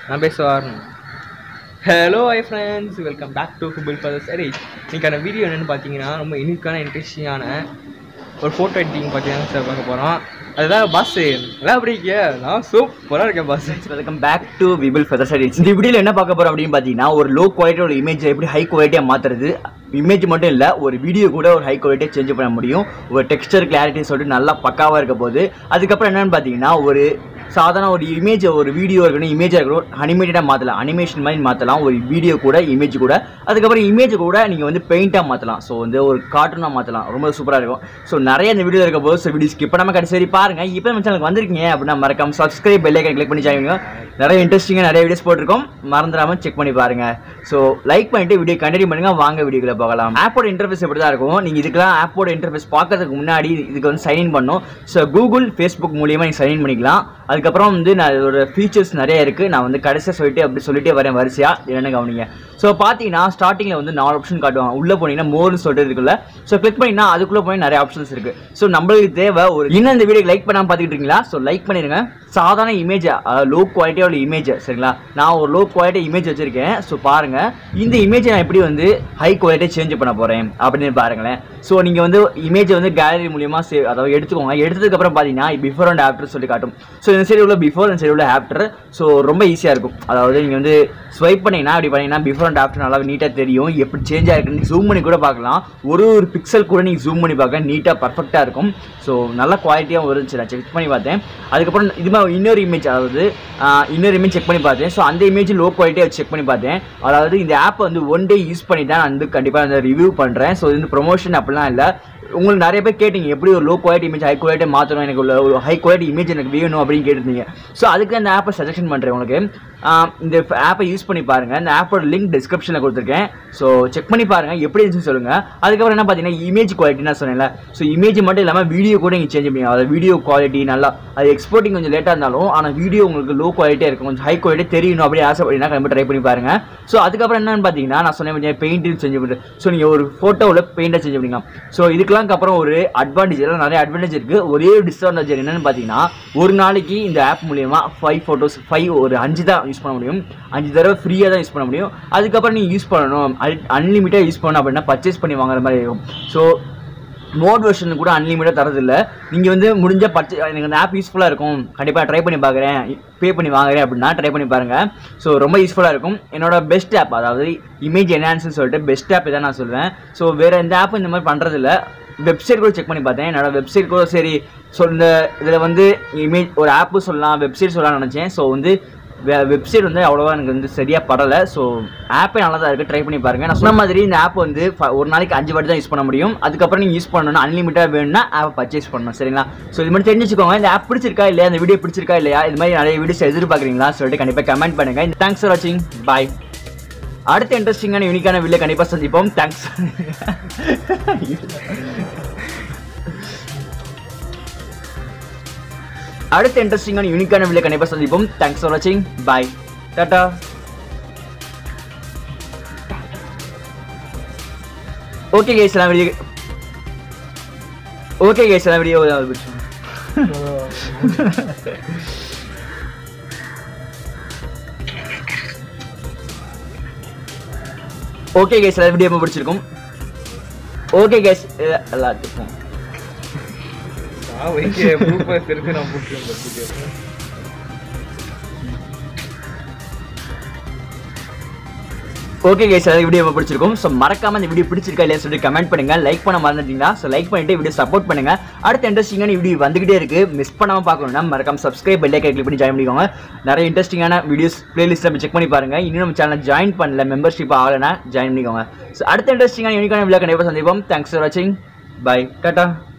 நான் பேச வரணும் hello hi friends welcome back to football father சரி இன்னைக்கான வீடியோ என்னென்னு பார்த்தீங்கன்னா ரொம்ப யூனிக்கான இன்ட்ரெஸ்டிங்கான ஒரு ஃபோட்டோ எடிட்டிங் பார்த்தீங்கன்னா சார் பார்க்க போகிறோம் அதுதான் பஸ் எல்லாம் அப்படி இருக்கியா நான் சூப்பராக இருக்கேன் பஸ் வெல்கம் பேக் டு விபிள் ஃபெதர் ஸ்டடிஸ் இந்த வீடியோவில் என்ன பார்க்க போறோம் அப்படின்னு பார்த்தீங்கன்னா ஒரு லோ குவாலிட்டியோட இமேஜ் எப்படி ஹை குவாலிட்டியாக மாற்றுறது இமேஜ் மட்டும் இல்லை ஒரு வீடியோ கூட ஒரு ஹை குவாலிட்டியாக சேஞ்ச் பண்ண முடியும் ஒரு டெக்ஸ்டர் கிளாரிட்டி சொல்லிட்டு நல்லா பக்காவாக இருக்க போகுது அதுக்கப்புறம் என்னன்னு பார்த்தீங்கன்னா ஒரு சாதாரண ஒரு இமேஜ் ஒரு வீடியோ இருக்கணும் இமேஜாக இருக்கணும் அனிமேட்டடாக மாற்றலாம் அனிமேஷன் மாதிரி மாற்றலாம் ஒரு வீடியோ கூட இமேஜ் கூட அதுக்கப்புறம் இமேஜ் கூட நீங்கள் வந்து பெயிண்டாக மாற்றலாம் ஸோ வந்து ஒரு கார்ட்டூனாக மாற்றலாம் ரொம்ப சூப்பராக இருக்கும் ஸோ நிறைய இந்த வீடியோ இருக்க போது ஸோ வீடியோ ஸ்கிப் பண்ணாமல் கடைசி வரை பாருங்கள் இப்போ நம்ம சேனலுக்கு வந்திருக்கீங்க அப்படின்னா மறக்காம சப்ஸ்கிரைப் பெல் ஐக்கன் கிளிக் பண்ணி ஜாயின் பண்ணுங்க நிறைய இன்ட்ரெஸ்டிங்காக நிறைய வீடியோஸ் போட்டிருக்கோம் மறந்துடாமல் செக் பண்ணி பாருங்க ஸோ லைக் பண்ணிட்டு வீடியோ கண்டினியூ பண்ணுங்க வாங்க வீடியோக்குள்ள போகலாம் ஆப்போட இன்டர்ஃபேஸ் எப்படி தான் இருக்கும் நீங்கள் இதுக்கெல்லாம் ஆப்போட இன்டர்ஃபேஸ் பார்க்கறதுக்கு முன்னாடி இதுக்கு வந்து சைன் இன் பண்ணணும் ஸோ கூகுள் ஃபேஸ்புக் மூலியமாக நீங்கள் சைன் இன் பண்ணிக்கலாம் அதுக்கப்புறம் வந்து நான் இதோட ஃபீச்சர்ஸ் நிறைய இருக்குது நான் வந்து கடைசியாக சொல்லிட்டு அப்படி சொல்லிட்டே வரேன் வரிசையாக என்னென்ன கவனிங்க ஸோ பார்த்தீங்கன்னா ஸ்டார்டிங்கில் வந்து நாலு ஆப்ஷன் காட்டுவாங்க உள்ளே போனீங்கன்னா மோர்னு சொல்லிட்டு இருக்குல்ல ஸோ கிளிக் பண்ணிங்கன்னா அதுக்குள்ளே போய் நிறைய ஆப்ஷன்ஸ் இருக்குது ஸோ நம்மளுக்கு தேவை ஒரு இன்னும் இந்த வீடியோ லைக் பண்ணாமல் பார்த்துக்கிட்டு இருக்கீங்களா ஸோ லைக் பண்ணிடுங்க சாதாரண இமேஜ் லோ குவாலிட்டியோட இமேஜ் சரிங்களா நான் ஒரு லோ குவாலிட்டி இமேஜ் வச்சிருக்கேன் ஸோ பாருங்க இந்த இமேஜை நான் எப்படி வந்து ஹை குவாலிட்டி சேஞ்ச் பண்ண போறேன் அப்படின்னு பாருங்களேன் ஸோ நீங்க வந்து இமேஜை வந்து கேலரி மூலியமா சேவ் அதாவது எடுத்துக்கோங்க எடுத்ததுக்கு அப்புறம் பார்த்தீங்கன்னா பிஃபோர் அண்ட் ஆஃப்டர் சொல்லி காட்டும் ஸோ இந்த சைடு உள்ள பிஃபோர் இந்த சைடு உள்ள ஆஃப்டர் ஸோ ரொம்ப ஈஸியாக இருக்கும் அதாவது நீங்கள் வந்து ஸ்வைப் பண்ணீங்கன்னா அப்படி பண்ணீங்கன்னா பிஃபோர் அண்ட் ஆஃப்டர் நல்லா நீட்டாக தெரியும் எப்படி சேஞ்ச் ஆயிருக்குன்னு ஜூம் பண்ணி கூட பார்க்கலாம் ஒரு ஒரு பிக்சல் கூட நீங்கள் ஜூம் பண்ணி பார்க்க நீட்டாக பர்ஃபெக்டாக இருக்கும் ஸோ நல்ல குவாலிட்டியாக இருந்துச்சு நான் செக் பண்ணி பார்த்தேன் அதுக்கப்புறம் இது மாதிரி இன்னொரு இமேஜ் அதாவது ஆஹ், இன்னொரு இமேஜ் செக் பண்ணி பார்த்தேன் ஸோ அந்த இமேஜ் லோ குவாலிட்டியாக செக் பண்ணி பார்த்தேன் அதாவது இந்த ஆப் வந்து ஒன் டே யூஸ் பண்ணி தான் நான் வந்து கண்டிப்பாக அந்த ரிவ்யூ பண்ணுறேன் ஸோ இது வந்து ப்ரொமோஷன் அப்படிலாம் இல்லை உங்களுக்கு நிறைய பேர் கேட்டிங்க எப்படி ஒரு low quality image high quality மாற்றணும் எனக்கு உள்ள ஒரு ஹை குவாலிட்டி இமேஜ் எனக்கு வேணும் அப்படின்னு கேட்டிருந்தீங்க ஸோ அதுக்கு அந்த ஆப்பை சஜஷன் பண்ணுறேன் உங்களுக்கு ஆஹ் இந்த ஆப்பை யூஸ் பண்ணி பாருங்கள் இந்த ஆப்போட லிங்க் டிஸ்கிரிப்ஷனில் கொடுத்துருக்கேன் ஸோ செக் பண்ணி பாருங்கள் எப்படி இருந்துச்சுன்னு சொல்லுங்கள் அதுக்கப்புறம் என்ன பார்த்தீங்கன்னா இமேஜ் குவாலிட்டி நான் சொன்னேன்ல ஸோ இமேஜ் மட்டும் இல்லாமல் வீடியோ கூட நீங்கள் சேஞ்ச் பண்ணி அதாவது வீடியோ குவாலிட்டி நல்லா அது எக்ஸ்போர்ட்டிங் கொஞ்சம் லேட்டாக இருந்தாலும் ஆனால் வீடியோ உங்களுக்கு லோ குவாலிட்டியாக இருக்கும் கொஞ்சம் ஹை குவாலிட்டி தெரியணும் அப்படி ஆசைப்படினா கண்டிப்பாக ட்ரை பண்ணி பாருங்கள் ஸோ அதுக்கப்புறம் என்னன்னு பார்த்தீங்கன்னா நான் சொன்னேன் பெயிண்ட் செஞ்சு பண்ணி ஸோ நீங்கள் ஒரு ஃபோட்டோவில் பெயிண்டை செஞ்சு பண்ணிக்கலாம் ஸோ இதுக்கெல்லாம் அப்புறம் ஒரு அட்வான்டேஜ் எல்லாம் நிறைய அட்வான்டேஜ் இருக்குது ஒரே ஒரு டிஸ்அட்வான்டேஜ் என்னன்னு பார்த்தீங்கன்னா ஒரு நாளைக்கு இந்த ஆப் மூலியமா ஃபைவ் ஃபோட்டோஸ் ஃபைவ் ஒரு அஞ்சு தான் யூஸ் பண்ண முடியும் அஞ்சு தடவை ஃப்ரீயாக தான் யூஸ் பண்ண முடியும் அதுக்கப்புறம் நீங்கள் யூஸ் பண்ணணும் அன்லிமிட்டட் யூஸ் பண்ணணும் அப்படின்னா பர்ச்சேஸ் பண்ணி வாங்குற மாதிரி இருக்கும் ஸோ மோட் வெர்ஷன் கூட அன்லிமிட்டட் தரதில்ல நீங்கள் வந்து முடிஞ்ச பர்ச்சே எனக்கு அந்த ஆப் யூஸ்ஃபுல்லாக இருக்கும் கண்டிப்பாக ட்ரை பண்ணி பார்க்குறேன் பே பண்ணி வாங்குறேன் அப்படின்னா ட்ரை பண்ணி பாருங்கள் ஸோ ரொம்ப யூஸ்ஃபுல்லாக இருக்கும் என்னோட பெஸ்ட் ஆப் அதாவது இமேஜ் என்ஹான்ஸ்னு சொல்லிட்டு பெஸ்ட் ஆப் இதான் நான் சொல்வேன் ஸோ வேறு எந்த ஆப்பும் இந்த மாதிரி பண்ணுறதில்ல வெப்சைட் கூட செக் பண்ணி பார்த்தேன் என்னோட வெப்சைட் கூட சரி ஸோ இந்த இதில் வந்து இமேஜ் ஒரு ஆப்பு சொல்லலாம் வெப்சைட் சொல்லலாம்னு நினச்சேன் ஸோ வந்து வெப்சைட் வந்து அவ்வளோவா எனக்கு வந்து சரியாக படலை ஸோ ஆப்பே நல்லா தான் இருக்குது ட்ரை பண்ணி பாருங்கள் நான் சொன்ன மாதிரி இந்த ஆப் வந்து ஃப- ஒரு நாளைக்கு அஞ்சு வாட்டி தான் யூஸ் பண்ண முடியும் அதுக்கப்புறம் நீங்கள் யூஸ் பண்ணணும் அன்லிமிட்டாக வேணும்னா ஆப் பர்ச்சேஸ் பண்ணணும் சரிங்களா ஸோ இது மாதிரி தெரிஞ்சு வச்சுக்கோங்க இந்த ஆப் பிடிச்சிருக்கா இல்லையா இந்த வீடியோ பிடிச்சிருக்கா இல்லையா இது மாதிரி நிறைய வீடியோஸ் எதிர்பார்க்குறீங்களா சொல்லிட்டு கண்டிப்பாக கமெண்ட் பண்ணுங்கள் தேங்க்ஸ் ஃபார் வாட்சிங் பாய் அடுத்த இன்ட்ரெஸ்டிங்கான யூனிக்கான வீடியோ கண்டிப்பாக சந்திப்போம் தேங்க்ஸ் அடுத்த இன்ட்ரெஸ்டிங்கான யூனிக்கான வீடியோ கண்டிப்பாக சந்திப்போம் தேங்க்ஸ் ஃபார் வாட்சிங் பாய் டாட்டா ஓகே கேஸ் எல்லாம் வீடியோ ஓகே கேஸ் எல்லாம் வீடியோ ஓகே கேஸ் எல்லாம் வீடியோ பிடிச்சிருக்கும் ஓகே கேஸ் எல்லாத்துக்கும் நான் வைக்க ப்ரூஃப் இருக்கு நான் போட்டுருக்கேன் ஓகே கைஸ் அதாவது வீடியோ பிடிச்சிருக்கும் ஸோ மறக்காம இந்த வீடியோ பிடிச்சிருக்கா இல்லையா சொல்லி கமெண்ட் பண்ணுங்க லைக் பண்ண மறந்துட்டீங்களா ஸோ லைக் பண்ணிட்டு வீடியோ சப்போர்ட் பண்ணுங்க அடுத்த இன்ட்ரெஸ்டிங்கான வீடியோ வந்துகிட்டே இருக்கு மிஸ் பண்ணாம பார்க்கணும்னா மறக்காம சப்ஸ்கிரைப் பெல்லை கிளிக் பண்ணி ஜாயின் பண்ணிக்கோங்க நிறைய இன்ட்ரெஸ்டிங்கான வீடியோஸ் பிளேலிஸ்ட்டில் செக் பண்ணி பாருங்க இன்னும் நம்ம சேனல் ஜாயின் பண்ணல மெம்பர்ஷிப் ஆகலைன்னா ஜாயின் பண்ணிக்கோங்க ஸோ அடுத்த இன்ட்ரெஸ்டிங்கான யூனிக்கான வீடியோ கண்டிப்பாக சந்திப்போம் தேங்க்ஸ் ஃபார் வாட்சிங் பை டாட்டா